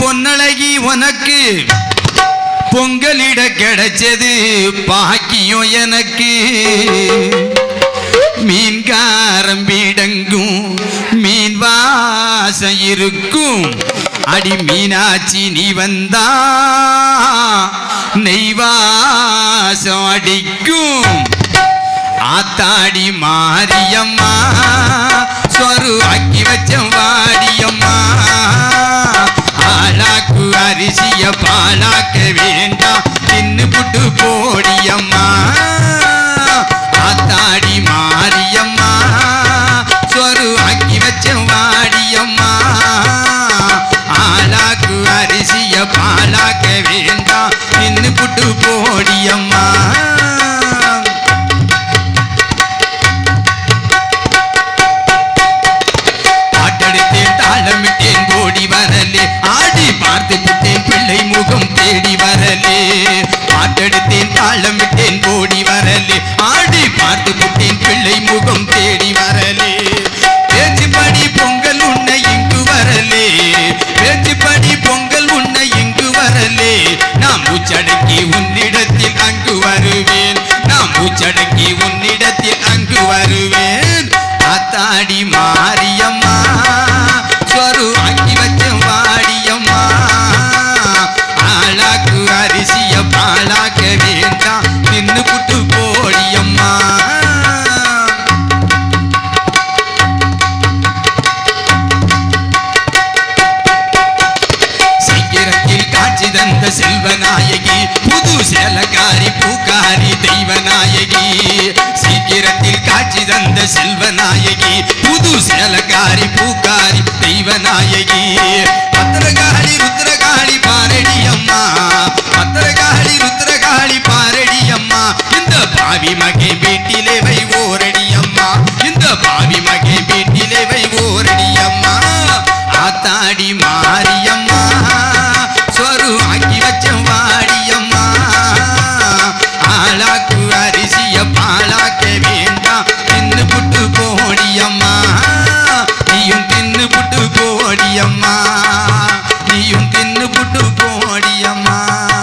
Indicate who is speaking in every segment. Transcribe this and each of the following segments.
Speaker 1: பொன்னழகி உனக்கு பொங்கலிட கிடைச்சது பாக்கியம் எனக்கு மீன்காரம் வீடங்கும் மீன் வாசம் இருக்கும் அடி மீனாட்சி நீ வந்தா நெய்வாசம் அடிக்கும் ஆத்தாடி மாரியம்மா சொரு அக்கி வச்ச வாடியம்மா ஆளாக்கு அரிசிய பாலாக்க வேண்டாம் தின்னு புட்டு போடியம்மா ஆத்தாடி மாரியம்மா சொரு அக்கி வச்ச வாடியம்மா ஆளாக்கு அரிசிய பாலாக்க வேண்டாம் தின்னு புட்டு போடியம்மா பாட்டெடுத்தேன் தாளமிட்டேன் ஓடி வரலே ஆடி பார்த்து விட்டேன் பிள்ளை முகம் தேடி வரலே பாட்டெடுத்தேன் தாளமிட்டேன் ஓடி வரலே ஆடி பார்த்து விட்டேன் பிள்ளை முகம் தேடி வரலே பேச்சுப்படி பொங்கல் உன்னை இங்கு வரலே பேச்சுப்படி பொங்கல் உன்னை இங்கு வரலே நான் மூச்சடக்கி உன்னிடத்தில் அங்கு வருவேன் நான் மூச்சடக்கி உன்னிடத்தில் அங்கு வருவேன் ஆத்தாடி மாரியம்மா சொரு அக்கி வச்ச வாடியம்மா ஆளாக்கு அரிசிய பாலாக்க வேண்டாம் நின்னு புட்டு போடியம்மா சீக்கிரத்தில் காட்சி தந்த செல்வநாயகி புது சேலக்காரி பூக்காரி தெய்வநாயகி சீக்கிரத்தில் காட்சி தந்த செல்வநாயகி புது சேலக்காரி பூக்காரி தெய்வநாயகி பத்திரகாளி ருத்ரகாளி பாரடி அம்மா பத்திரகாளி ருத்ரகாளி பாரடி அம்மா இந்த பாவி மகை வீட்டிலே வை ஓரடி அம்மா இந்த பாவி மகை வீட்டிலே வை ஓரடி அம்மா ஆத்தாடி மாரியம்மா சொரு ஆக்கி வச்ச வாடியம்மா ஆளாக்கு அரிசிய பாலாக்க வேண்டாம் தின்னு புட்டு போடியம்மா நீயும் தின்னு புட்டு போடியம்மா நீயும் தின்னு புட்டு போடியம்மா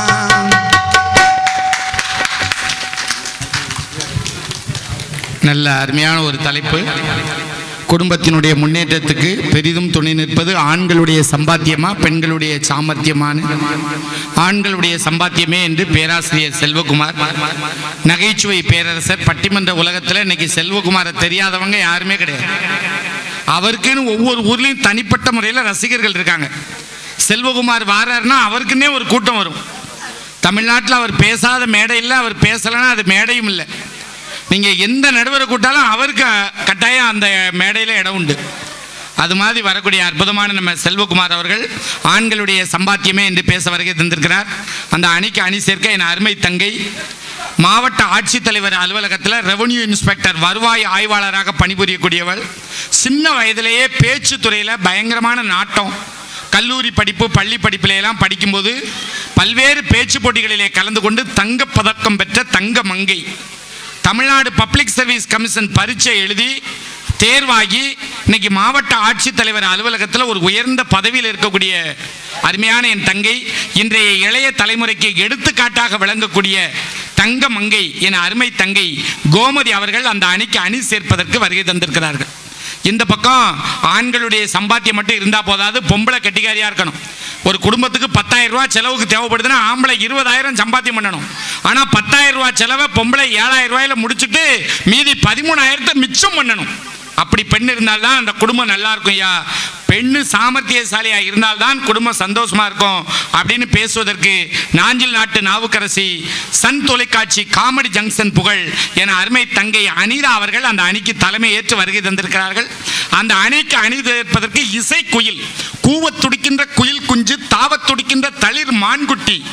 Speaker 2: நல்ல அருமையான ஒரு தலைப்பு குடும்பத்தினுடைய முன்னேற்றத்துக்கு பெரிதும் துணை நிற்பது ஆண்களுடைய சம்பாத்தியமா பெண்களுடைய சாமர்த்தியமான ஆண்களுடைய சம்பாத்தியமே என்று பேராசிரியர் செல்வகுமார் நகைச்சுவை பேரரசர் பட்டிமன்ற உலகத்தில் இன்னைக்கு செல்வகுமாரை தெரியாதவங்க யாருமே கிடையாது அவருக்குன்னு ஒவ்வொரு ஊர்லேயும் தனிப்பட்ட முறையில் ரசிகர்கள் இருக்காங்க செல்வகுமார் வாராருன்னா அவருக்குன்னே ஒரு கூட்டம் வரும் தமிழ்நாட்டில் அவர் பேசாத மேடை இல்லை அவர் பேசலைன்னா அது மேடையும் இல்லை நீங்கள் எந்த நடுவரை கூட்டாலும் அவருக்கு கட்டாயம் அந்த மேடையில் இடம் உண்டு அது மாதிரி வரக்கூடிய அற்புதமான நம்ம செல்வகுமார் அவர்கள் ஆண்களுடைய சம்பாத்தியமே என்று பேச வருகை தந்திருக்கிறார் அந்த அணிக்கு அணி சேர்க்க என் அருமை தங்கை மாவட்ட ஆட்சித்தலைவர் அலுவலகத்தில் ரெவன்யூ இன்ஸ்பெக்டர் வருவாய் ஆய்வாளராக பணிபுரியக்கூடியவள் சின்ன வயதிலேயே பேச்சு துறையில் பயங்கரமான நாட்டம் கல்லூரி படிப்பு பள்ளி படிப்பில எல்லாம் படிக்கும்போது பல்வேறு பேச்சு போட்டிகளிலே கலந்து கொண்டு தங்கப் பதக்கம் பெற்ற தங்க மங்கை தமிழ்நாடு பப்ளிக் சர்வீஸ் கமிஷன் பரீட்சை எழுதி தேர்வாகி இன்னைக்கு மாவட்ட ஆட்சித்தலைவர் அலுவலகத்தில் ஒரு உயர்ந்த பதவியில் இருக்கக்கூடிய அருமையான என் தங்கை இன்றைய இளைய தலைமுறைக்கு எடுத்துக்காட்டாக விளங்கக்கூடிய தங்க மங்கை என் அருமை தங்கை கோமதி அவர்கள் அந்த அணிக்கு அணி சேர்ப்பதற்கு வருகை தந்திருக்கிறார்கள் இந்த பக்கம் ஆண்களுடைய சம்பாத்தியம் மட்டும் இருந்தால் போதாது பொம்பளை கெட்டிக்காரியாக இருக்கணும் ஒரு குடும்பத்துக்கு பத்தாயிரம் ரூபாய் செலவுக்கு தேவைப்படுதுன்னா ஆம்பளை இருபதாயிரம் சம்பாத்தியம் பண்ணணும் ஆனால் பத்தாயிரம் ரூபாய் செலவை பொம்பளை ஏழாயிரம் ரூபாயில முடிச்சுட்டு மீதி பதிமூணாயிரத்தை மிச்சம் பண்ணணும் அப்படி பெண் இருந்தால்தான் அந்த குடும்பம் நல்லா இருக்கும் ஐயா பெண்ணு சாமர்த்தியசாலியா இருந்தால்தான் குடும்பம் சந்தோஷமா இருக்கும் அப்படின்னு பேசுவதற்கு நாஞ்சில் நாட்டு நாவுக்கரசி சன் தொலைக்காட்சி காமெடி ஜங்ஷன் புகழ் என அருமை தங்கை அனிதா அவர்கள் அந்த அணிக்கு தலைமை ஏற்று வருகை தந்திருக்கிறார்கள் அந்த அணிக்கு அணி சேர்ப்பதற்கு இசை குயில் கூவத் துடிக்கின்ற குயில் குஞ்சு தாவத் துடிக்கின்ற தளிர் மான்குட்டி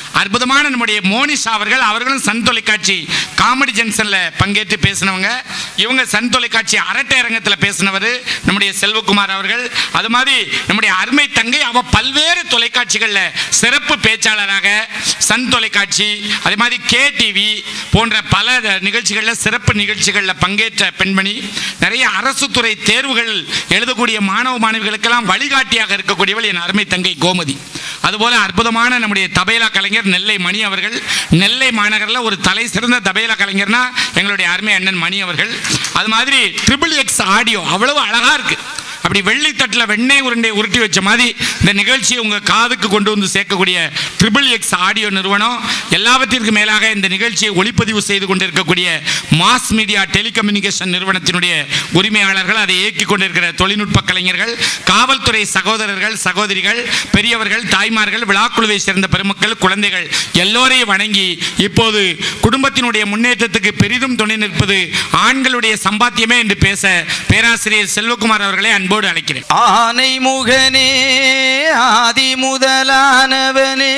Speaker 2: அற்புதமான நம்முடைய மோனிஷா அவர்கள் அவர்களும் சன் தொலைக்காட்சி காமெடி ஜங்ஷன்ல பங்கேற்று பேசினவங்க இவங்க சன் தொலைக்காட்சி அரட்டை அரங்கத்தில் பேசினவர் நம்முடைய செல்வகுமார் அவர்கள் அது மாதிரி நம்முடைய அருமை தங்கை அவ பல்வேறு தொலைக்காட்சிகளில் சிறப்பு பேச்சாளராக சன் தொலைக்காட்சி அதே மாதிரி கே டிவி போன்ற பல நிகழ்ச்சிகளில் சிறப்பு நிகழ்ச்சிகளில் பங்கேற்ற பெண்மணி நிறைய அரசு துறை தேர்வுகள் எழுதக்கூடிய மாணவ மாணவிகளுக்கெல்லாம் வழிகாட்டியாக இருக்கக்கூடியவள் என் அருமை தங்கை கோமதி அதுபோல அற்புதமான நம்முடைய தபேலா கலைஞர் நெல்லை மணி அவர்கள் நெல்லை மாநகரில் ஒரு தலை சிறந்த தபேலா கலைஞர்னா எங்களுடைய அருமை அண்ணன் மணி அவர்கள் அது மாதிரி ட்ரிபிள் எக்ஸ் ஆடியோ அவ்வளவு அழகா இருக்கு அப்படி வெள்ளித்தட்டில் வெண்ணெய் உருண்டை உருட்டி வச்ச மாதிரி இந்த நிகழ்ச்சியை உங்கள் காதுக்கு கொண்டு வந்து சேர்க்கக்கூடிய ட்ரிபிள் எக்ஸ் ஆடியோ நிறுவனம் எல்லாவற்றிற்கும் மேலாக இந்த நிகழ்ச்சியை ஒளிப்பதிவு செய்து கொண்டிருக்கக்கூடிய மாஸ் மீடியா டெலிகம்யூனிகேஷன் நிறுவனத்தினுடைய உரிமையாளர்கள் அதை இயக்கி கொண்டிருக்கிற தொழில்நுட்ப கலைஞர்கள் காவல்துறை சகோதரர்கள் சகோதரிகள் பெரியவர்கள் தாய்மார்கள் விழாக்குழுவை சேர்ந்த பெருமக்கள் குழந்தைகள் எல்லோரையும் வணங்கி இப்போது குடும்பத்தினுடைய முன்னேற்றத்துக்கு பெரிதும் துணை நிற்பது ஆண்களுடைய சம்பாத்தியமே என்று பேச பேராசிரியர் செல்வகுமார் அவர்களை அன்போடு அழைக்கிறேன்
Speaker 1: ஆனை முகனே ஆதி முதலானவனே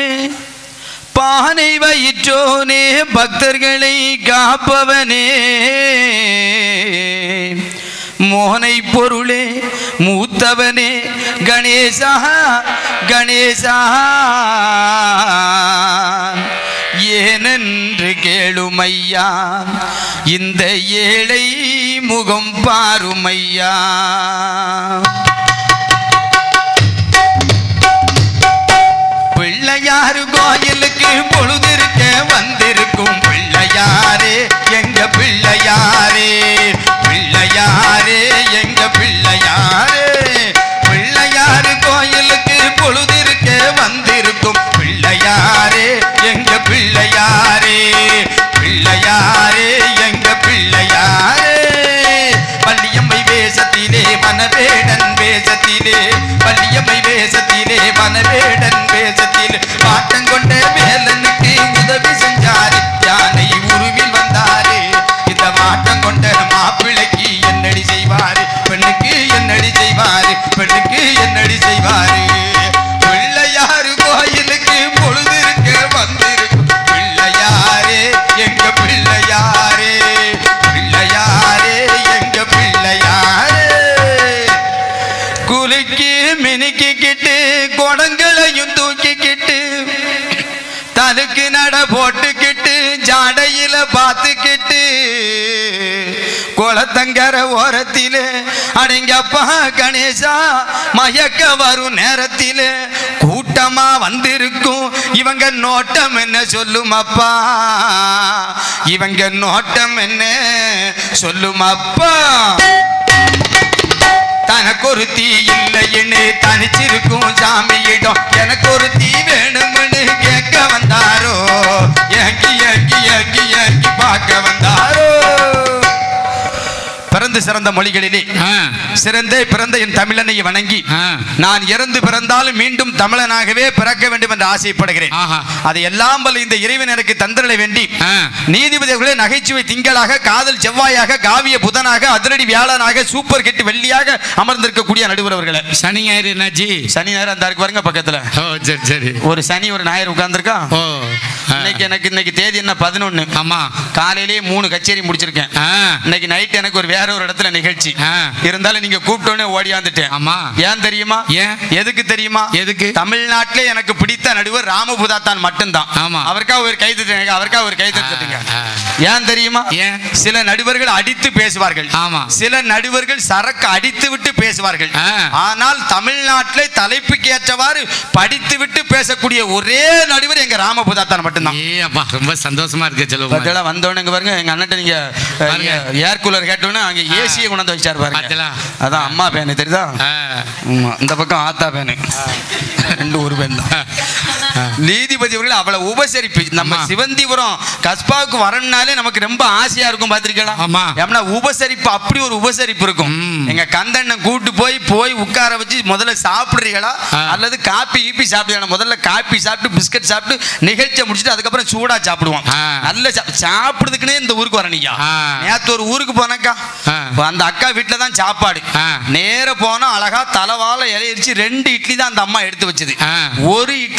Speaker 1: பானை வயிற்றோனே பக்தர்களை காப்பவனே மோனை பொருளே மூத்தவனே கணேசா கணேசா ஏனென்று கேளுமையா இந்த ஏழை முகம் பாருமையா பிள்ளையாரு கோயிலுக்கு பொழுதிருக்க வந்திருக்கும் பிள்ளையாரே எங்க பிள்ளையாரே பிள்ளையாரே எங்க பிள்ளையாரே பிள்ளையாரு கோயிலுக்கு பொழுதிருக்க வந்திருக்கும் பிள்ளையாரே எங்க பிள்ளையாரே பிள்ளையாரே எங்க பிள்ளையாரே பள்ளியம்மை வேஷத்திலே மனவேடன் வேஷத்திலே பள்ளியம்மை வேஷத்திலே மனவேடன் வேஷத்திலே பாட்டம் கொண்ட வேலனுக்கு உதவி செஞ்சாரு யானை உருவில் வந்தாரு இந்த மாட்டம் கொண்ட மாப்பிள்ளைக்கு என்னடி செய்வாரு பெண்ணுக்கு என்னடி செய்வாரு பெண்ணுக்கு என்னடி செய்வாரு பிள்ளையாரு கோயிலுக்கு பொழுதிருக்க வந்திருக்கும் பிள்ளையாரே எங்க பிள்ளையாரே பிள்ளையாரே எங்க பிள்ளையாரே குலுக்கி மினுக்கிக்கிட்டு குடங்களையும் தூக்கிக்கிட்டு தலுக்கு நட போட்டுக்கிட்டு ஜாடையில பார்த்துக்கிட்டு குளத்தங்கர ஓரத்திலே அடங்கப்பா கணேசா மயக்க வரும் நேரத்திலே கூட்டமா வந்திருக்கும் இவங்க நோட்டம் என்ன சொல்லுமப்பா இவங்க நோட்டம் என்ன சொல்லுமப்பா தனக்கு ஒரு தீ இல்லைன்னு தனிச்சிருக்கும் சாமியிடம் எனக்கு ஒரு தீ வேணும்னு கேட்க வந்தாரோ ஏங்கி ஏங்கி ஏங்கி ஏங்கி பார்க்க வந்தாரோ பிறந்து சிறந்த மொழிகளிலே
Speaker 2: ஆ,
Speaker 1: சிறந்த பிறந்த என் தமிழனை வணங்கி
Speaker 2: ஆ.
Speaker 1: நான் இறந்து பிறந்தாலும் மீண்டும் தமிழனாகவே பிறக்க வேண்டும் என்று ஆசைப்படுகிறேன்
Speaker 2: ஆஹா.
Speaker 1: அதை எல்லாம் வல்ல இந்த இறைவன் எனக்கு தந்திரலை வேண்டி
Speaker 2: ஆ.
Speaker 1: நீதிபதிகளே நகைச்சுவை திங்களாக காதல் செவ்வாயாக காவிய புதனாக அதிரடி வியாழனாக சூப்பர் ஹிட் வெள்ளியாக அமர்ந்திருக்கக்கூடிய நடுவர் அவர்களே
Speaker 2: சனி ஞாயிறு என்னாச்சு
Speaker 1: சனி நேரம் அந்த இருக்கு பாருங்க பக்கத்துல
Speaker 2: ஓ சரி சரி
Speaker 1: ஒரு சனி ஒரு ஞாயிறு உட்கார்ந்துருக்கா
Speaker 2: ஓ ஆ.
Speaker 1: இன்னைக்கு எனக்கு இன்னைக்கு தேதி என்ன பதினொன்னு
Speaker 2: ஆமா
Speaker 1: காலையிலேயே மூணு கச்சேரி முடிச்சிருக்கேன்
Speaker 2: ஆ,
Speaker 1: இன்னைக்கு நைட் எனக்கு ஒரு வேற ஒரு இடத்துல நிகழ்ச்சி
Speaker 2: ஆ.
Speaker 1: இருந்தாலும் நீங்க கூப்பிட்டோன்னே ஓடியாந்துட்டேன்
Speaker 2: ஆமா
Speaker 1: ஏன் தெரியுமா
Speaker 2: ஏன்?
Speaker 1: எதுக்கு தெரியுமா
Speaker 2: எதுக்கு?
Speaker 1: தமிழ்நாட்டிலே எனக்கு பிடித்த நடுவர் ராமபுதா தான் மட்டும்தான்
Speaker 2: ஆமா.
Speaker 1: அவருக்கா ஒரு கைது அவருக்கா ஒரு கைது தட்டுங்க
Speaker 2: ஆ,
Speaker 1: ஏன் தெரியுமா
Speaker 2: ஏன்?
Speaker 1: சில நடுவர்கள் அடித்து பேசுவார்கள்
Speaker 2: ஆமா.
Speaker 1: சில நடுவர்கள் சரக்கு அடித்து விட்டு பேசுவார்கள்
Speaker 2: ஆ.
Speaker 1: ஆனால் தமிழ்நாட்டிலே தலைப்புக்கு ஏற்றவாறு படித்து விட்டு பேசக்கூடிய ஒரே நடுவர் எங்க ராமபுதா தான் மட்டும்தான்
Speaker 2: ஏ அப்பா ரொம்ப சந்தோஷமா இருக்கு செல்வகுமார்
Speaker 1: பத்தியெல்லாம் வந்தோடனே இங்க பாருங்க எங்க அண்ணன் நீங்க
Speaker 2: பாருங்க.
Speaker 1: ஏர் கூலர் கேட்டோன்னே அங்க ஏசியை கொண்டாந்து வச்சாரு பாருங்க
Speaker 2: பாத்தீங்களா?
Speaker 1: அதான் அம்மா பேனு தெரியுதா
Speaker 2: ஆ,
Speaker 1: ஆமா இந்த பக்கம் ஆத்தா பேனு ரெண்டு ஒரு பேன் தான் நீதிபதி அவர்கள் அவ்வளவு உபசரிப்பு நம்ம
Speaker 2: ஆமா.
Speaker 1: சிவந்திபுரம் கஸ்பாவுக்கு வரணும்னாலே நமக்கு ரொம்ப ஆசையா இருக்கும் பாத்திருக்கலாம்
Speaker 2: ஆமா.
Speaker 1: ஏன்னா உபசரிப்பு அப்படி ஒரு உபசரிப்பு இருக்கும்
Speaker 2: ம்.
Speaker 1: எங்க கந்தண்ணன் கூட்டு போய் போய் உட்கார வச்சு முதல்ல சாப்பிடுறீங்களா
Speaker 2: ஆ.
Speaker 1: அல்லது காப்பி ஈப்பி சாப்பிடுறீங்களா முதல்ல காப்பி சாப்பிட்டு பிஸ்கட் சாப்பிட்டு நிகழ்ச்சியை முடிச்சுட்டு அதுக்கப்புறம் சூடா சாப்பிடுவோம்
Speaker 2: ஆ.
Speaker 1: நல்ல சா- சாப்பிடுறதுக்குன்னே இந்த ஊருக்கு வரணியா
Speaker 2: ஆ.
Speaker 1: நேத்து ஒரு ஊருக்கு போனக்கா
Speaker 2: ஆ.
Speaker 1: அந்த அக்கா வீட்டுல தான் சாப்பாடு
Speaker 2: ஆ.
Speaker 1: நேர போனா அழகா தலவாழ இலையரிச்சு ரெண்டு இட்லி தான் அந்த அம்மா எடுத்து வச்சது
Speaker 2: ஆ.
Speaker 1: ஒரு இட்லியை உடைக்க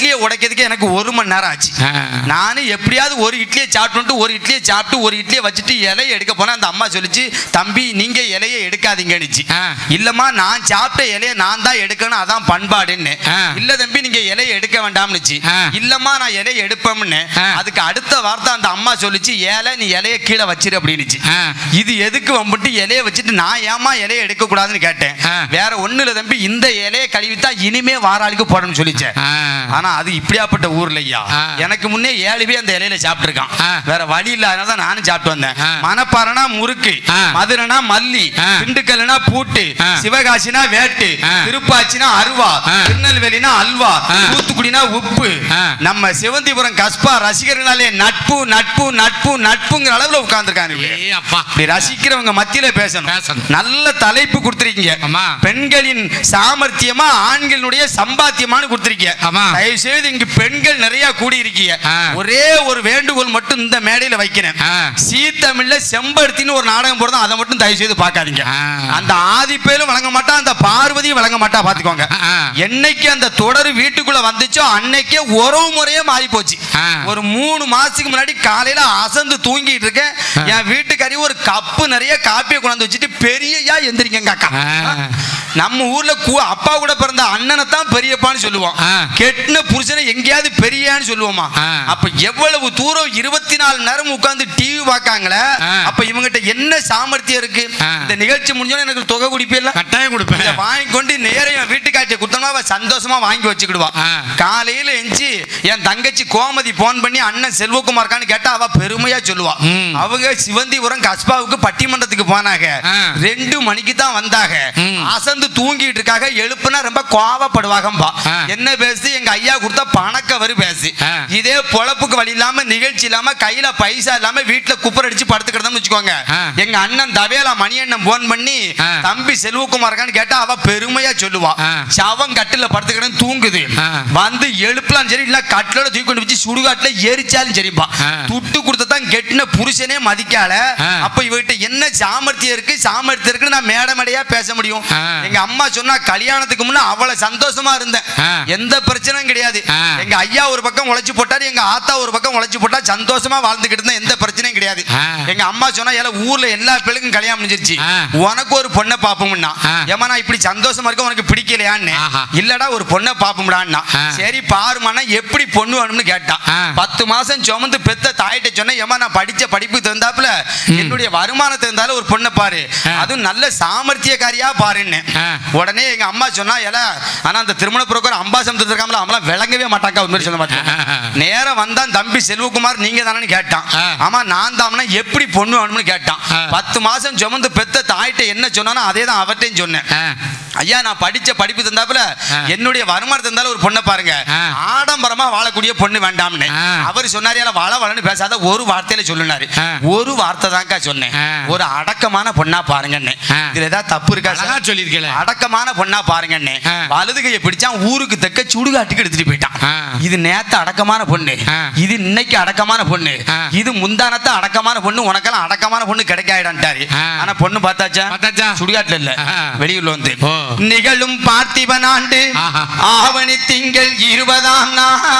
Speaker 1: வைக்கிறதுக்கு எனக்கு ஒரு மணி நேரம் ஆச்சு
Speaker 2: ஆ.
Speaker 1: நானும் எப்படியாவது ஒரு இட்லியை சாப்பிட்டுட்டு ஒரு இட்லியை சாப்பிட்டு ஒரு இட்லியை வச்சுட்டு இலையை எடுக்க போனா அந்த அம்மா சொல்லிச்சு தம்பி நீங்க இலையை எடுக்காதீங்கன்னுச்சு
Speaker 2: ஆ.
Speaker 1: இல்லம்மா நான் சாப்பிட்ட இலையை நான் தான் எடுக்கணும் அதான் பண்பாடுன்னு
Speaker 2: ஆ.
Speaker 1: இல்ல தம்பி நீங்க இலையை எடுக்க வேண்டாம்னுச்சு
Speaker 2: ஆ.
Speaker 1: இல்லம்மா நான் இலையை எடுப்பேன்னு
Speaker 2: ஆ.
Speaker 1: அதுக்கு அடுத்த வார்த்தை அந்த அம்மா சொல்லிச்சு ஏலை நீ இலையை கீழே வச்சிரு அப்படின்னுச்சு
Speaker 2: ஆ.
Speaker 1: இது எதுக்கு வம்பிட்டு இலையை வச்சுட்டு நான் ஏமா இலையை எடுக்க கூடாதுன்னு கேட்டேன்
Speaker 2: ஆ.
Speaker 1: வேற ஒண்ணு இல்ல தம்பி இந்த இலையை கழுவித்தான் இனிமே வாராளுக்கு போடணும்னு சொல்லிச்சேன்
Speaker 2: ஆ.
Speaker 1: ஆனா அது இப்படியாப்பட்ட ஊர்ல ஐயா
Speaker 2: ஆ.
Speaker 1: எனக்கு முன்னே ஏழு பேர் அந்த இலையில சாப்பிட்டுருக்கான்
Speaker 2: ஆ.
Speaker 1: வேற வழி இல்லாதனால தான் நானும் சாப்பிட்டு வந்தேன்
Speaker 2: ஆ.
Speaker 1: மணப்பாறைனா முறுக்கு
Speaker 2: ஆ.
Speaker 1: மதுரைனா மல்லி
Speaker 2: ஆ.
Speaker 1: திண்டுக்கல்னா பூட்டு
Speaker 2: ஆ.
Speaker 1: சிவகாசினா வேட்டு
Speaker 2: ஆ.
Speaker 1: திருப்பாச்சினா அருவா
Speaker 2: ஆ.
Speaker 1: திருநெல்வேலினா அல்வா
Speaker 2: ஆ.
Speaker 1: தூத்துக்குடினா உப்பு
Speaker 2: ஆ.
Speaker 1: நம்ம சிவந்திபுரம் கஸ்பா ரசிகர்களாலே நட்பு நட்பு நட்பு நட்புங்கிற அளவுல உட்கார்ந்துருக்காங்க
Speaker 2: ஏ அப்பா
Speaker 1: இப்படி ரசிக்கிறவங்க மத்தியில பேசணும்
Speaker 2: பேசணும்.
Speaker 1: நல்ல தலைப்பு கொடுத்துருக்கீங்க
Speaker 2: ஆமா.
Speaker 1: பெண்களின் சாமர்த்தியமா ஆண்களுடைய சம்பாத்தியமானு கொடுத்துருக்கீங்க
Speaker 2: ஆமா.
Speaker 1: தயவு செய்து இங்கு பெண்கள் நிறைய கூடி இருக்கீங்க
Speaker 2: ஆ.
Speaker 1: ஒரே ஒரு வேண்டுகோள் மட்டும் இந்த மேடையில வைக்கிறேன்
Speaker 2: ஆ.
Speaker 1: சீ தமிழ்ல செம்பருத்தின்னு ஒரு நாடகம் போடுறோம் அதை மட்டும் தயவு செய்து பார்க்காதீங்க
Speaker 2: ஆ.
Speaker 1: அந்த ஆதிப்பேலும் வழங்க மாட்டா அந்த பார்வதியும் வழங்க மாட்டா பாத்துக்கோங்க
Speaker 2: ஆ.
Speaker 1: என்னைக்கு அந்த தொடர் வீட்டுக்குள்ள வந்துச்சோ அன்னைக்கே உறவு முறையே மாறி போச்சு
Speaker 2: ஆ.
Speaker 1: ஒரு மூணு மாசத்துக்கு முன்னாடி காலையில அசந்து தூங்கிட்டு இருக்கேன்
Speaker 2: ஆ.
Speaker 1: என் வீட்டுக்காரி ஒரு கப்பு நிறைய காப்பியை கொண்டாந்து வச்சுட்டு பெரியயா எந்திரிக்கங்க அக்கா
Speaker 2: ஆ.
Speaker 1: நம்ம ஊர்ல கு- அப்பா கூட பிறந்த அண்ணனை தான் பெரியப்பான்னு சொல்லுவோம்
Speaker 2: ஆ.
Speaker 1: கெட்டின புருஷனை எங்கேயாவது பெரியான்னு சொல்லுவோமா
Speaker 2: ஆ.
Speaker 1: அப்ப எவ்வளவு தூரம் இருபத்தி நாலு நேரம் உட்கார்ந்து டிவி பார்க்காங்களே
Speaker 2: ஆ.
Speaker 1: அப்ப இவங்கிட்ட என்ன சாமர்த்தியம் இருக்கு
Speaker 2: ஆ.
Speaker 1: இந்த நிகழ்ச்சி முடிஞ்சோன்னு எனக்கு தொகை குடிப்பில்ல
Speaker 2: கட்டாயம் கொடுப்பேன்
Speaker 1: இதை வாங்கி கொண்டு நேரம் என் வீட்டுக்காட்சியை குத்தமா அவ சந்தோஷமா வாங்கி வச்சுக்கிடுவா
Speaker 2: ஆ.
Speaker 1: காலையில எஞ்சி என் தங்கச்சி கோமதி போன் பண்ணி அண்ணன் செல்வகுமார்கான்னு கேட்டா அவ பெருமையா சொல்லுவா
Speaker 2: ம்.
Speaker 1: அவங்க சிவந்திபுரம் கஸ்பாவுக்கு பட்டிமன்றத்துக்கு போனாங்க
Speaker 2: ஆ.
Speaker 1: ரெண்டு மணிக்கு தான் வந்தாங்க
Speaker 2: ம்.
Speaker 1: அசந்து தூங்கிட்டு இருக்காங்க எழுப்புனா ரொம்ப கோவப்படுவாங்கம்பா
Speaker 2: ஆ.
Speaker 1: என்ன பேசி எங்க ஐயா கொடுத்த பணக்கவரு பேசி
Speaker 2: ஆ.
Speaker 1: இதே பொழப்புக்கு வழி இல்லாம நிகழ்ச்சி இல்லாம கையில பைசா இல்லாம வீட்டுல குப்பர் அடிச்சு படுத்துக்கிட்டோம்னு வச்சுக்கோங்க
Speaker 2: ஆ.
Speaker 1: எங்க அண்ணன் தவேலா மணி அண்ணன் போன் பண்ணி
Speaker 2: ஆ.
Speaker 1: தம்பி செல்வகுமார்கான்னு கேட்டா அவ பெருமையா சொல்லுவா
Speaker 2: ஆ.
Speaker 1: சவம் கட்டில படுத்துக்கிட்டு தூங்குது
Speaker 2: ஆ.
Speaker 1: வந்து எழுப்பலாம் சரி இல்ல கட்டிலோட தூக்கி கொண்டு வச்சு சுடுகாட்டுல எரிச்சாலும் சரிப்பா
Speaker 2: ஆ.
Speaker 1: துட்டு கொடுத்ததான் கெட்டின புருஷனே மதிக்கால
Speaker 2: ஆ.
Speaker 1: அப்ப இவகிட்ட என்ன சாமர்த்தியம் இருக்கு சாமர்த்தியம் இருக்குன்னு நான் மேடை மேடையா பேச முடியும்
Speaker 2: ஆ.
Speaker 1: எங்க அம்மா சொன்னா கல்யாணத்துக்கு முன்ன அவ்வளவு சந்தோஷமா இருந்தேன்
Speaker 2: ஆ.
Speaker 1: எந்த பிரச்சனையும் கிடையாது
Speaker 2: ஆ.
Speaker 1: எங்க ஐயா ஒரு பக்கம் உழைச்சு போட்டாரு எங்க ஆத்தா ஒரு பக்கம் உழைச்சு போட்டா சந்தோஷமா வாழ்ந்துகிட்டு இருந்தேன் எந்த பிரச்சனையும் கிடையாது
Speaker 2: ஆ.
Speaker 1: எங்க அம்மா சொன்னா எல்லாம் ஊர்ல எல்லா பிள்ளைக்கும் கல்யாணம் முடிஞ்சிருச்சு
Speaker 2: ஆ.
Speaker 1: உனக்கு ஒரு பொண்ணை பாப்போம்னா
Speaker 2: ஆ.
Speaker 1: ஏமா நான் இப்படி சந்தோஷமா இருக்க உனக்கு பிடிக்கலையான்னு
Speaker 2: ஆஹா.
Speaker 1: இல்லடா ஒரு பொண்ணை பாப்போம்டான்னா
Speaker 2: ஆ.
Speaker 1: சரி பாருமானா எப்படி பொண்ணு வேணும்னு கேட்டான்
Speaker 2: ஆ.
Speaker 1: பத்து மாசம் சுமந்து பெத்த தாயிட்ட சொன்னேன் ஏமா நான் படிச்ச படிப்பு தந்தாப்புல என்னுடைய வருமானத்தை இருந்தாலும் ஒரு பொண்ணை பாரு
Speaker 2: ஆ.
Speaker 1: அதுவும் நல்ல சாமர்த்தியக்காரியா பாருன்னு
Speaker 2: ஆ.
Speaker 1: உடனே எங்க அம்மா சொன்னா எல ஆனா அந்த திருமண புரோக்கர் அம்பாசம் இருக்காமல அவங்களாம் விளங்கவே மாட்டாங்க உண்மையை சொல்ல மாட்டேன் நேரம் வந்தான் தம்பி செல்வகுமார் நீங்க தானே கேட்டான்
Speaker 2: ஆ.
Speaker 1: ஆமா நான் தாம்னா எப்படி பொண்ணு வேணும்னு கேட்டான்
Speaker 2: ஆ.
Speaker 1: பத்து மாசம் சுமந்து பெத்த தாயிட்ட என்ன சொன்னானோ அதே தான் அவர்ட்டையும் சொன்னேன்
Speaker 2: ஆ.
Speaker 1: ஐயா நான் படிச்ச படிப்பு தந்தாப்புல
Speaker 2: ஆ.
Speaker 1: என்னுடைய வருமானத்தை இருந்தாலும் ஒரு பொண்ணை பாருங்க
Speaker 2: ஆ.
Speaker 1: ஆடம்பரமா வாழக்கூடிய பொண்ணு வேண்டாம்னு
Speaker 2: ஆ.
Speaker 1: அவர் சொன்னாரு "ஏல, வள வளன்னு பேசாத ஒரு வார்த்தையில சொல்லுனாரு
Speaker 2: ஆ.
Speaker 1: ஒரு வார்த்தை தான்க்கா சொன்னேன்
Speaker 2: ஆ.
Speaker 1: ஒரு அடக்கமான பொண்ணா பாருங்கன்னு
Speaker 2: ஆ.
Speaker 1: இதுல ஏதாவது தப்பு இருக்கா
Speaker 2: அழகா
Speaker 1: சார்?
Speaker 2: சொல்லியிருக்கல
Speaker 1: அடக்கமான பொண்ணா பாருங்கன்னு
Speaker 2: ஆ.
Speaker 1: வலது கையை பிடிச்சான் ஊருக்கு தக்க சுடுகாட்டுக்கு எடுத்துட்டு போயிட்டான்
Speaker 2: ஆ.
Speaker 1: இது நேத்து அடக்கமான பொண்ணு
Speaker 2: ஆ.
Speaker 1: இது இன்னைக்கு அடக்கமான பொண்ணு
Speaker 2: ஆ.
Speaker 1: இது முந்தானத்த அடக்கமான பொண்ணு உனக்கெல்லாம் அடக்கமான பொண்ணு கிடைக்காயிடான்ட்டாரு
Speaker 2: ஆ.
Speaker 1: ஆனா பொண்ணு பார்த்தாச்சா
Speaker 2: பார்த்தாச்சா?
Speaker 1: சுடுகாட்டுல இல்ல
Speaker 2: ஆ.
Speaker 1: வெளியூர்ல வந்து
Speaker 2: ஓ.
Speaker 1: நிகழும் பார்த்திபன் ஆண்டு
Speaker 2: ஆஹா.
Speaker 1: ஆவணி திங்கள் இருபதாம்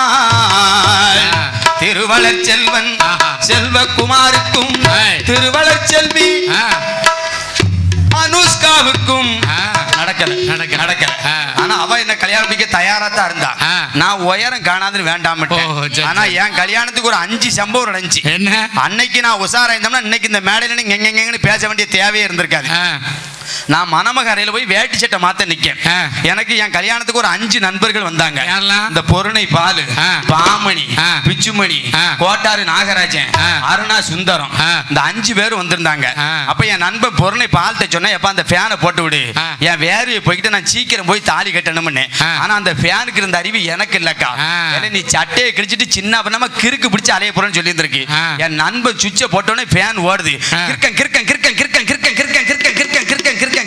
Speaker 1: நாள்
Speaker 2: ஆ.
Speaker 1: திருவளர் செல்வன்
Speaker 2: ஆஹா.
Speaker 1: செல்வகுமாருக்கும்
Speaker 2: ஏய்.
Speaker 1: திருவளர் செல்வி
Speaker 2: ஆ.
Speaker 1: அனுஷ்காவுக்கும்
Speaker 2: ஆ.
Speaker 1: நடக்கல
Speaker 2: நடக்கல.
Speaker 1: நடக்கல
Speaker 2: ஆ.
Speaker 1: ஆனா அவ என்ன கல்யாணம் பண்ணிக்க தயாரா தான் இருந்தா
Speaker 2: ஆ.
Speaker 1: நான் உயரம் காணாதுன்னு வேண்டாம்
Speaker 2: ஓ, சரி,
Speaker 1: ஆனா
Speaker 2: சரி.
Speaker 1: என் கல்யாணத்துக்கு ஒரு அஞ்சு சம்பவம் நடந்துச்சு
Speaker 2: என்ன
Speaker 1: அன்னைக்கு நான் உஷாரா இருந்தோம்னா இன்னைக்கு இந்த மேடையில நீங்க எங்க எங்கன்னு பேச வேண்டிய தேவையே இருந்திருக்காது
Speaker 2: ஆ.
Speaker 1: நான் மணமகரையில போய் வேட்டி சட்டை மாத்த நிக்கேன்
Speaker 2: ஆ.
Speaker 1: எனக்கு என் கல்யாணத்துக்கு ஒரு அஞ்சு நண்பர்கள் வந்தாங்க
Speaker 2: யாரெல்லாம்?
Speaker 1: இந்த பொருணை பாலு
Speaker 2: ஆ.
Speaker 1: பாமணி
Speaker 2: ஆ.
Speaker 1: பிச்சுமணி
Speaker 2: ஆ.
Speaker 1: கோட்டாறு நாகராஜன்
Speaker 2: ஆ.
Speaker 1: அருணா சுந்தரம்
Speaker 2: ஆ.
Speaker 1: இந்த அஞ்சு பேர் வந்திருந்தாங்க
Speaker 2: ஆ.
Speaker 1: அப்ப என் நண்பன் பொருணை பால்கிட்ட சொன்னேன் எப்ப அந்த ஃபேனை போட்டு விடு
Speaker 2: ஆ.
Speaker 1: என் வேர்வையை போய்கிட்டு நான் சீக்கிரம் போய் தாலி கட்டணும்னு
Speaker 2: ஆ.
Speaker 1: ஆனா அந்த ஃபேனுக்கு இருந்த அறிவு எனக்கு இல்லக்கா
Speaker 2: ஆ.
Speaker 1: ஏன்னா நீ சட்டையை கிழிச்சிட்டு சின்ன பண்ணாம கிறுக்கு பிடிச்சு அலைய போறேன்னு சொல்லியிருந்திருக்கு
Speaker 2: ஆ.
Speaker 1: என் நண்பன் சுவிட்சை போட்டோன்னே ஃபேன் ஓடுது
Speaker 2: ஆ.
Speaker 1: கிறுக்கன் கிறுக்கன் கிறுக்கன் கிறுக்கன் கிறுக்கன் கிறுக்கன் கிறுக்கன் கிறுக்கன் கிறுக்கன் கிறுக்கன்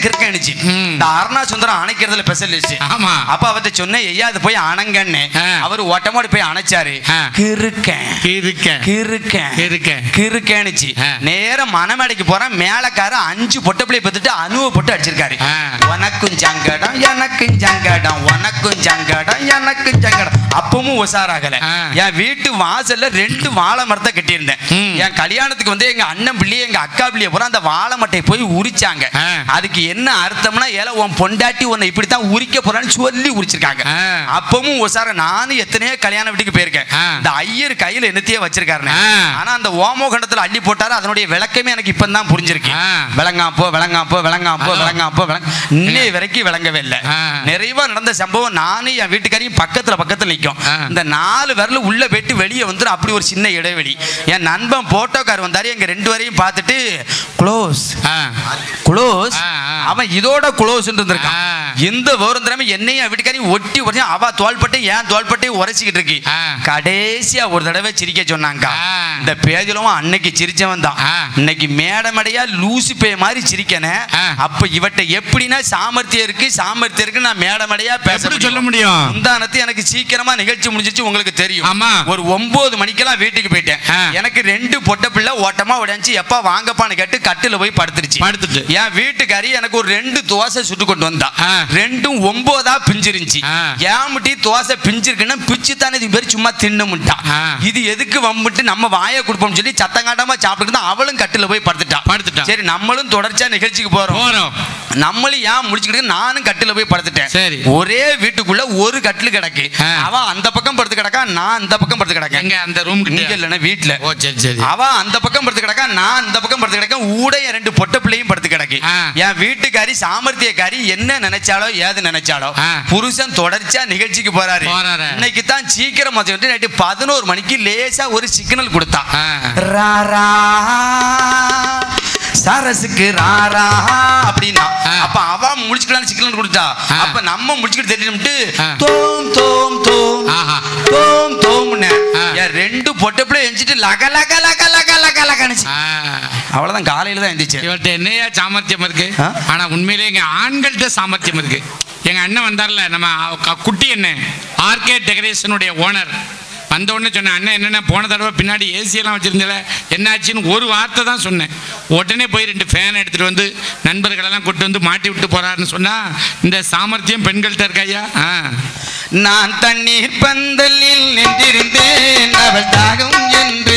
Speaker 1: கிறுக்கன் கிறுக்கன்னுச்சு
Speaker 2: ம்.
Speaker 1: இந்த அருணா சுந்தரம் அணைக்கிறதுல ஸ்பெஷலிஸ்ட்
Speaker 2: ஆமா
Speaker 1: அப்ப அவர்ட்ட சொன்னேன் ஐயா அது போய் அணங்கன்னு
Speaker 2: ஆ.
Speaker 1: அவர் ஓட்டமாடி போய் அணைச்சாரு
Speaker 2: ஆ.
Speaker 1: கிறுக்கன்
Speaker 2: இருக்க
Speaker 1: கிறுக்கன்
Speaker 2: கிறுக்கன்.
Speaker 1: கிறுக்கேனுச்சு
Speaker 2: ஆ.
Speaker 1: நேரம் மணமேடைக்கு போறேன் மேலக்கார அஞ்சு பொட்டை பிள்ளைய பத்துட்டு அணுவ போட்டு அடிச்சிருக்காரு
Speaker 2: ஆ.
Speaker 1: உனக்கும் ஜங்கடம் எனக்கும் ஜங்கடம் உனக்கும் ஜங்கடம் எனக்கும் ஜங்கடம் அப்பவும் உஷாராகல
Speaker 2: ஆ.
Speaker 1: என் வீட்டு வாசல்ல ரெண்டு வாழை மரத்தை கட்டியிருந்தேன்
Speaker 2: ம்.
Speaker 1: என் கல்யாணத்துக்கு வந்து எங்க அண்ணன் பிள்ளைய எங்க அக்கா பிள்ளைய பூரா அந்த வாழை மட்டையை போய் உரிச்சாங்க
Speaker 2: ஆ.
Speaker 1: அதுக்கு என்ன அர்த்தம்னா ஏல உன் பொண்டாட்டி உன்னை இப்படித்தான் உரிக்க போறான்னு சொல்லி உரிச்சிருக்காங்க
Speaker 2: ஆ.
Speaker 1: அப்பவும் உஷார நானும் எத்தனையோ கல்யாண வீட்டுக்கு போயிருக்கேன்
Speaker 2: ஆ.
Speaker 1: இந்த ஐயர் கையில என்னத்தையே வச்சிருக்காருன்னு
Speaker 2: ஆ.
Speaker 1: ஆனா அந்த ஓமோகண்டத்துல அள்ளி போட்டாரு அதனுடைய விளக்கமே எனக்கு இப்பதான் புரிஞ்சிருக்கு
Speaker 2: ஆ.
Speaker 1: விளங்காப்போ விளங்காப்போ விளங்காப்போ
Speaker 2: அதான்.
Speaker 1: விளங்காப்போ விளங்க இன்னை வரைக்கும் விளங்கவே இல்லை
Speaker 2: ஆ.
Speaker 1: நிறைவா நடந்த சம்பவம் நானும் என் வீட்டுக்காரையும் பக்கத்துல பக்கத்துல நிக்கும்
Speaker 2: ஆ.
Speaker 1: இந்த நாலு விரல் உள்ள வெட்டு வெளியே வந்துடும் அப்படி ஒரு சின்ன இடைவெளி என் நண்பன் போட்டோக்கார் வந்தாரு எங்க ரெண்டு பேரையும் பார்த்துட்டு க்ளோஸ்
Speaker 2: ஆ.
Speaker 1: க்ளோஸ்
Speaker 2: ஆ, ஆ.
Speaker 1: அவன் இதோட க்ளோஸ் இருந்திருக்கான்
Speaker 2: ஆ.
Speaker 1: எந்த விவரம் தெரியாம என்னையும் என் வீட்டுக்காரையும் ஒட்டி ஒட்டி அவ தோள்பட்டை ஏன் தோள்பட்டையும் உரைச்சிக்கிட்டு இருக்கு
Speaker 2: ஆ.
Speaker 1: கடைசியா ஒரு தடவை சிரிக்க சொன்னாங்க
Speaker 2: ஆ.
Speaker 1: இந்த பேஜிலும் அன்னைக்கு சிரிச்சவன் தான்
Speaker 2: ஆ.
Speaker 1: இன்னைக்கு மேடமடையா லூசு பே மாதிரி சிரிக்கனே
Speaker 2: ஆ.
Speaker 1: அப்ப இவட்ட எப்படின்னா சாமர்த்தியம் இருக்கு சாமர்த்தியம் இருக்கு நான் மேடமடையா பேச
Speaker 2: எப்படி சொல்ல முடியும்
Speaker 1: முந்தானத்து எனக்கு சீக்கிரமா நிகழ்ச்சி முடிஞ்சிச்சு உங்களுக்கு தெரியும்
Speaker 2: ஆமா.
Speaker 1: ஒரு ஒன்பது மணிக்கெல்லாம் வீட்டுக்கு போயிட்டேன்
Speaker 2: ஆ.
Speaker 1: எனக்கு ரெண்டு பொட்ட பிள்ளை ஓட்டமா உடைஞ்சு எப்பா வாங்கப்பான்னு கேட்டு கட்டுல போய் படுத்துருச்சு
Speaker 2: படுத்துட்டு.
Speaker 1: என் வீட்டுக்காரி எனக்கு ஒரு ரெண்டு தோசை சுட்டு கொண்டு வந்தா
Speaker 2: ஆ.
Speaker 1: ரெண்டும் ஒன்பதா பிஞ்சிருந்துச்சு
Speaker 2: ஆ.
Speaker 1: ஏன் முட்டி தோசை பிஞ்சிருக்குன்னா பிச்சு தானே இது பேர் சும்மா தின்னுமுட்டா
Speaker 2: ஆ.
Speaker 1: இது எதுக்கு வம்பிட்டு நம்ம வாயை கொடுப்போம்னு சொல்லி சத்தங்காட்டமா சாப்பிட்டு தான் அவளும் கட்டுல போய் படுத்துட்டா
Speaker 2: படுத்துட்டா.
Speaker 1: சரி நம்மளும் தொடர்ச்சியா நிகழ்ச்சிக்கு போறோம்
Speaker 2: போறோம்
Speaker 1: நம்மளும் ஏன் முடிச்சுக்கிட்டு நானும் கட்டில போய் படுத்துட்டேன்
Speaker 2: சரி.
Speaker 1: ஒரே வீட்டுக்குள்ள ஒரு கட்டில் கிடக்கு
Speaker 2: ஆ.
Speaker 1: அவன் அந்த பக்கம் படுத்து கிடக்கா நான் அந்த பக்கம் படுத்து கிடக்கேன்
Speaker 2: எங்க அந்த ரூம்
Speaker 1: இங்க
Speaker 2: கிட்ட
Speaker 1: இல்லைன்னா வீட்டுல
Speaker 2: ஓ சரி சரி
Speaker 1: அவ அந்த பக்கம் படுத்து கிடக்கா நான் அந்த பக்கம் படுத்து கிடக்கேன் ஊடைய ரெண்டு பொட்ட பிள்ளையும் படுத்து கிடக்கு
Speaker 2: ஆ.
Speaker 1: என் வீட்டுக்காரி சாமர்த்தியக்காரி என்ன நினைச்சாலோ ஏது நினைச்சாலோ
Speaker 2: ஆ.
Speaker 1: புருஷன் தொடர்ச்சியா நிகழ்ச்சிக்கு போறாரு
Speaker 2: போறாரு.
Speaker 1: இன்னைக்கு தான் சீக்கிரம் வந்து நைட்டு பதினோரு மணிக்கு லேசா ஒரு சிக்னல் கொடுத்தா
Speaker 2: ஆ.
Speaker 1: ராரா சரசுக்கு ராரா அப்படின்னா
Speaker 2: ஆ.
Speaker 1: அப்ப அவ முடிச்சுக்கலாம் சிக்கல் கொடுத்தா
Speaker 2: ஆ.
Speaker 1: அப்ப நம்ம முடிச்சுக்கிட்டு தெரிஞ்சுட்டு
Speaker 2: ஆ.
Speaker 1: தோம் தோம் தோம்
Speaker 2: ஆஹா.
Speaker 1: தோம் தோம்னு
Speaker 2: ஆ.
Speaker 1: என் ரெண்டு பொட்டை பிள்ளை எஞ்சிட்டு லக லக லக லக லக லகனுச்சு
Speaker 2: ஆ.
Speaker 1: அவ்வளவுதான் காலையில தான் எந்திரிச்சேன்
Speaker 2: இவர்கிட்ட என்னையா சாமர்த்தியம் இருக்கு
Speaker 1: ஆ?
Speaker 2: ஆனா உண்மையிலே எங்க ஆண்கள்கிட்ட சாமர்த்தியம் இருக்கு எங்க அண்ணன் வந்தார்ல நம்ம க- குட்டி அண்ணன் ஆர்கே டெக்கரேஷனுடைய ஓனர் வந்த உடனே சொன்னேன் அண்ணன் என்னென்ன போன தடவை பின்னாடி ஏசி எல்லாம் வச்சிருந்தல என்னாச்சுன்னு ஒரு வார்த்தை தான் சொன்னேன் உடனே போய் ரெண்டு ஃபேன் எடுத்துட்டு வந்து நண்பர்களெல்லாம் கூட்டு வந்து மாட்டி விட்டு போறாருன்னு சொன்னா இந்த சாமர்த்தியம் பெண்கள்கிட்ட இருக்காயா ஆ
Speaker 1: நான் தண்ணீர் பந்தலில் நின்றிருந்தேன் அவள் தாகம் என்று